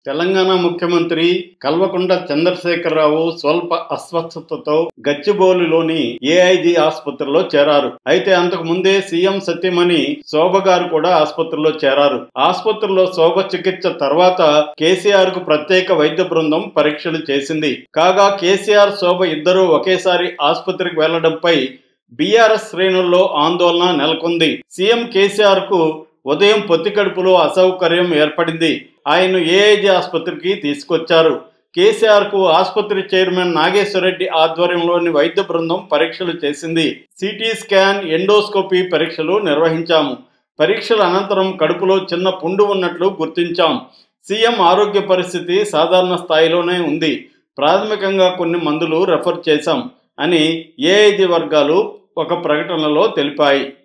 తెలంగాణ ముఖ్యమంత్రి కల్వకుంట్ల చంద్రశేఖరరావు స్వల్ప అస్వస్థతతో గచ్చిబౌలిలోని ఏఐజీ ఆసుపత్రిలో చేరారు అయితే అంతకు ముందే సీఎం సత్యమణి శోభ గారు కూడా ఆసుపత్రిలో చేరారు ఆసుపత్రిలో శోభ చికిత్స తర్వాత కేసీఆర్ కు ప్రత్యేక వైద్య బృందం పరీక్షలు చేసింది కాగా కేసీఆర్ శోభ ఇద్దరూ ఒకేసారి ఆసుపత్రికి వెళ్లడంపై బీఆర్ఎస్ శ్రేణుల్లో ఆందోళన నెలకొంది సీఎం కేసీఆర్ కు ఉదయం పొత్తి కడుపులో అసౌకర్యం ఏర్పడింది ఆయన ఏఐజీ ఆసుపత్రికి తీసుకొచ్చారు కేసీఆర్ కు ఆసుపత్రి చైర్మన్ నాగేశ్వరరెడ్డి ఆధ్వర్యంలోని వైద్య బృందం పరీక్షలు చేసింది సిటీ స్కాన్ ఎండోస్కోపీ పరీక్షలు నిర్వహించాము పరీక్షల అనంతరం కడుపులో చిన్న పుండు ఉన్నట్లు గుర్తించాం సీఎం ఆరోగ్య పరిస్థితి సాధారణ స్థాయిలోనే ఉంది ప్రాథమికంగా కొన్ని మందులు రెఫర్ చేశాం అని ఏఐజీ వర్గాలు ఒక ప్రకటనలో తెలిపాయి